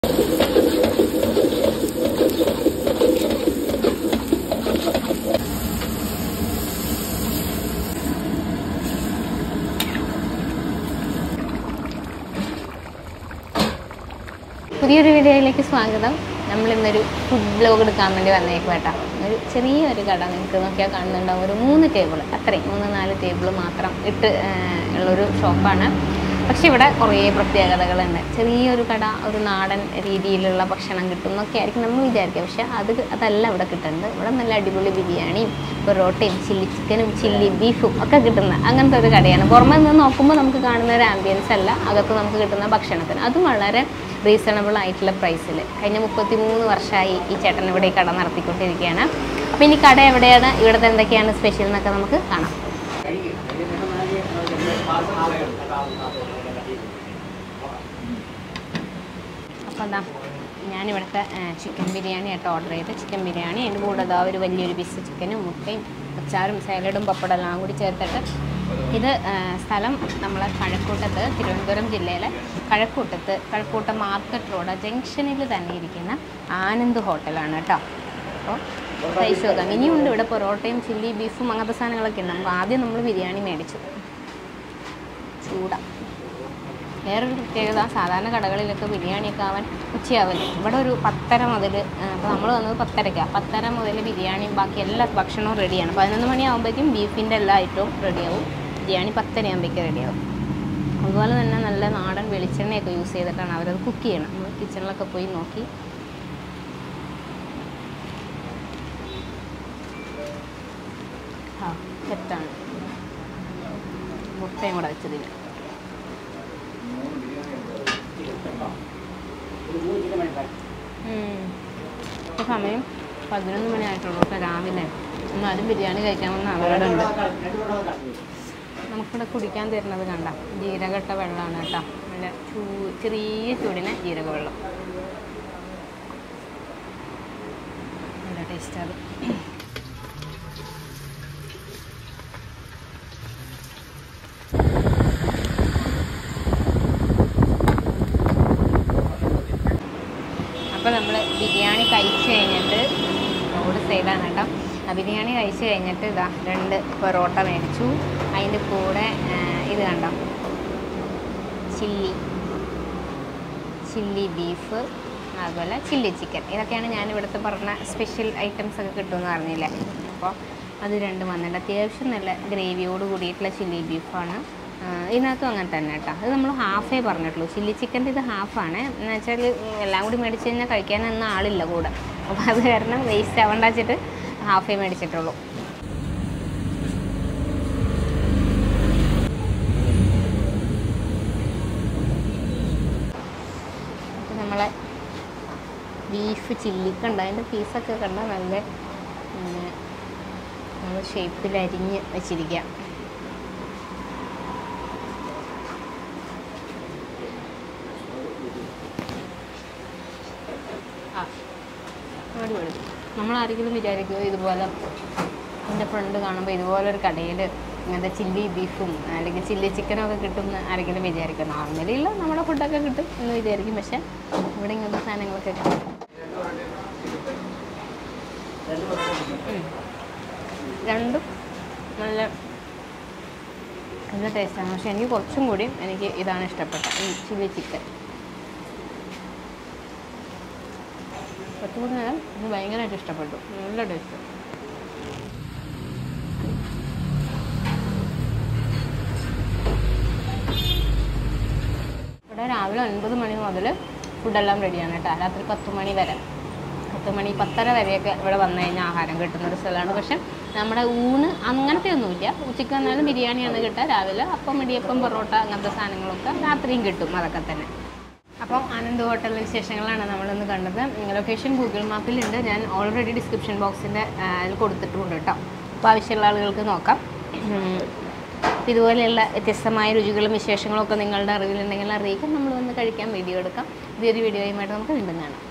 പുതിയൊരു വീഡിയോയിലേക്ക് സ്വാഗതം നമ്മൾ ഇന്നൊരു ഫുഡ് ബ്ലോഗ് എടുക്കാൻ വേണ്ടി വന്നേക്കും കേട്ടോ ഒരു ചെറിയൊരു കട നിങ്ങൾക്ക് നോക്കിയാൽ കാണുന്നുണ്ടാവും ഒരു മൂന്ന് ടേബിൾ അത്രയും മൂന്ന് നാല് ടേബിൾ മാത്രം ഇട്ട് ആ, ഉള്ളൊരു ഷോപ്പാണ് പക്ഷെ ഇവിടെ കുറേ പ്രത്യേകതകളുണ്ട് ചെറിയൊരു കട ഒരു നാടൻ രീതിയിലുള്ള ഭക്ഷണം കിട്ടും എന്നൊക്കെ ആയിരിക്കും നമ്മൾ വിചാരിക്കുക പക്ഷെ അത് അതല്ല ഇവിടെ കിട്ടുന്നത് ഇവിടെ നല്ല അടിപൊളി ബിരിയാണിയും പൊറോട്ടയും ചില്ലി ചിക്കനും ചില്ലി ബീഫും ഒക്കെ കിട്ടുന്ന അങ്ങനത്തെ ഒരു കടയാണ് പുറമെ നിന്ന് നോക്കുമ്പോൾ നമുക്ക് കാണുന്ന ഒരു ആംബിയൻസ് അല്ല അകത്ത് നമുക്ക് കിട്ടുന്ന ഭക്ഷണത്തിന് അതും വളരെ റീസണബിൾ ആയിട്ടുള്ള പ്രൈസിൽ കഴിഞ്ഞ മുപ്പത്തി മൂന്ന് വർഷമായി ഈ ചേട്ടൻ ഇവിടെ ഈ കട നടത്തിക്കൊണ്ടിരിക്കുകയാണ് അപ്പോൾ ഇനി കട എവിടെയാണ് ഇവിടുത്തെ എന്തൊക്കെയാണ് സ്പെഷ്യൽ എന്നൊക്കെ നമുക്ക് കാണാം അപ്പോൾ എന്താ ഞാനിവിടുത്തെ ചിക്കൻ ബിരിയാണി ആയിട്ട് ഓർഡർ ചെയ്ത് ചിക്കൻ ബിരിയാണി അതിൻ്റെ കൂടെ അതാ ഒരു വലിയൊരു പീസ് ചിക്കനും മുട്ടയും അച്ചാറും സാലഡും പപ്പടം എല്ലാം കൂടി ചേർത്തിട്ട് ഇത് ആ, സ്ഥലം നമ്മളെ കഴക്കൂട്ടത്ത് തിരുവനന്തപുരം ജില്ലയിലെ കഴക്കൂട്ടത്ത് കഴക്കൂട്ടം മാർക്കറ്റ് റോഡ് ജംഗ്ഷനിൽ തന്നെ ഇരിക്കുന്ന ആനന്ദ് ഹോട്ടലാണ് കേട്ടോ അപ്പോൾ കഴിച്ചു നോക്കാം ഇനിയുണ്ട് ഇവിടെ പൊറോട്ടയും ചില്ലി ബീഫും അങ്ങനത്തെ സാധനങ്ങളൊക്കെ ഉണ്ട് നമുക്ക് ആദ്യം നമ്മൾ ബിരിയാണി മേടിച്ചു ചൂടാ വേറൊരു പ്രത്യേകത സാധാരണ കടകളിലൊക്കെ ബിരിയാണിയൊക്കെ ആവാൻ ഉച്ചയാവില്ല ഇവിടെ ഒരു പത്തര മുതൽ അപ്പോൾ നമ്മൾ വന്നത് പത്തരയ്ക്കാണ് പത്തര മുതൽ ബിരിയാണിയും ബാക്കി എല്ലാ ഭക്ഷണവും റെഡിയാണ് പതിനൊന്ന് മണിയാകുമ്പോഴേക്കും ബീഫിൻ്റെ എല്ലാ ഐറ്റവും റെഡിയാവും ബിരിയാണി പത്തര ആകുമ്പോഴേക്കും റെഡിയാവും അതുപോലെ തന്നെ നല്ല നാടൻ വെളിച്ചെണ്ണയൊക്കെ യൂസ് ചെയ്തിട്ടാണ് അവരത് കുക്ക് ചെയ്യണം നമ്മൾ കിച്ചണിലൊക്കെ പോയി നോക്കി ആ സെറ്റാണ് മുട്ടയും കൂടെ വെച്ചതിന് ഉം. ഇപ്പൊ സമയം പതിനൊന്ന് മണി ആയിട്ടുള്ളൂ ഇപ്പം രാവിലെ എന്നാലും ബിരിയാണി കഴിക്കാമെന്ന് അപകടമുണ്ട് നമുക്കിവിടെ കുടിക്കാൻ തരുന്നത് കണ്ട ജീരകട്ട വെള്ളമാണ് കേട്ടോ നല്ല ചൂ ചെറിയ ചൂടിന് ജീരക വെള്ളം നല്ല ടേസ്റ്റ് അത് അപ്പോൾ നമ്മൾ ബിരിയാണി കഴിച്ച് കഴിഞ്ഞിട്ട് റോഡ് സൈഡാണ് കേട്ടോ ആ ബിരിയാണി കഴിച്ച് കഴിഞ്ഞിട്ട് ഇതാ രണ്ട് പൊറോട്ട മേടിച്ചു അതിൻ്റെ കൂടെ ആ, ഇത് കണ്ടോ ചില്ലി ചില്ലി ബീഫ് അതുപോലെ ചില്ലി ചിക്കൻ ഇതൊക്കെയാണ് ഞാൻ ഇവിടുത്തെ പറഞ്ഞ സ്പെഷ്യൽ ഐറ്റംസ് ഒക്കെ കിട്ടുമെന്ന് പറഞ്ഞില്ലേ അപ്പോൾ അത് രണ്ടും വന്നിട്ട് അത്യാവശ്യം നല്ല ഗ്രേവിയോട് കൂടിയിട്ടുള്ള ചില്ലി ബീഫാണ് ഇതിനകത്തും അങ്ങനെ തന്നെ കേട്ടോ അത് നമ്മൾ ഹാഫേ പറഞ്ഞിട്ടുള്ളൂ ചില്ലി ചിക്കൻ്റെ ഇത് ഹാഫാണ് എന്ന് വെച്ചാൽ എല്ലാം കൂടി മേടിച്ച് കഴിഞ്ഞാൽ കഴിക്കാനൊന്നും ആളില്ല കൂടെ അപ്പോൾ അത് കാരണം വേസ്റ്റ് ആവണ്ട വെച്ചിട്ട് ഹാഫേ മേടിച്ചിട്ടുള്ളൂ അപ്പോൾ നമ്മളെ ബീഫ് ചില്ലി കണ്ട അതിൻ്റെ പീസൊക്കെ കണ്ട നല്ല പിന്നെ നമ്മൾ ഷേപ്പിൽ അരിഞ്ഞ് വെച്ചിരിക്കുക ആ അടിപൊളി നമ്മൾ ആരെങ്കിലും വിചാരിക്കുമോ ഇതുപോലെ എൻ്റെ ഫ്രണ്ട് കാണുമ്പോൾ ഇതുപോലെ ഒരു കടയിൽ ഇങ്ങനത്തെ ചില്ലി ബീഫും അല്ലെങ്കിൽ ചില്ലി ചിക്കനും ഒക്കെ കിട്ടും എന്ന് ആരെങ്കിലും വിചാരിക്കും നോർമലി ഉള്ള നമ്മുടെ ഫുഡൊക്കെ കിട്ടും എന്ന് വിചാരിക്കും പക്ഷെ ഇവിടെ ഇങ്ങനത്തെ സാധനങ്ങളൊക്കെ കിട്ടും ഉം. രണ്ടും നല്ല നല്ല ടേസ്റ്റാണ് പക്ഷെ എനിക്ക് കുറച്ചും കൂടി എനിക്ക് ഇതാണ് ഇഷ്ടപ്പെട്ടത് ഈ ചില്ലി ചിക്കൻ കുറച്ചും കൂടി നേരം എനിക്ക് ഭയങ്കരമായിട്ട് ഇഷ്ടപ്പെട്ടു നല്ല ടേസ്റ്റ് ഇവിടെ രാവിലെ ഒൻപത് മണി മുതൽ ഫുഡെല്ലാം റെഡിയാണ് കേട്ടോ രാത്രി പത്ത് മണി വരെ പത്ത് മണി പത്തര വരെയൊക്കെ ഇവിടെ വന്നു കഴിഞ്ഞാൽ ആഹാരം കിട്ടുന്ന ഒരു സ്ഥലമാണ് പക്ഷെ നമ്മുടെ ഊണ് അങ്ങനത്തെ ഒന്നുമില്ല ഉച്ചയ്ക്ക് വന്നാലും ബിരിയാണിയാണ് കിട്ടുക രാവിലെ അപ്പം ഇടിയപ്പം പൊറോട്ട അങ്ങനത്തെ സാധനങ്ങളൊക്കെ രാത്രിയും കിട്ടും അതൊക്കെ തന്നെ അപ്പോൾ ആനന്ദ് ഹോട്ടലിലെ വിശേഷങ്ങളാണ് നമ്മളിന്ന് കണ്ടത് ലൊക്കേഷൻ ഗൂഗിൾ മാപ്പിലുണ്ട് ഞാൻ ഓൾറെഡി ഡിസ്ക്രിപ്ഷൻ ബോക്സിൻ്റെ അതിൽ കൊടുത്തിട്ടുണ്ട് കേട്ടോ അപ്പോൾ ആവശ്യമുള്ള ആളുകൾക്ക് നോക്കാം ഉം. അപ്പോൾ ഇതുപോലെയുള്ള വ്യത്യസ്തമായ രുചികളും വിശേഷങ്ങളും ഒക്കെ നിങ്ങളുടെ അറിവിലുണ്ടെങ്കിൽ അറിയിക്കാം നമ്മൾ വന്ന് കഴിക്കാൻ വീഡിയോ എടുക്കാം പുതിയൊരു വീഡിയോയുമായിട്ട് നമുക്ക് വീണ്ടും കാണാം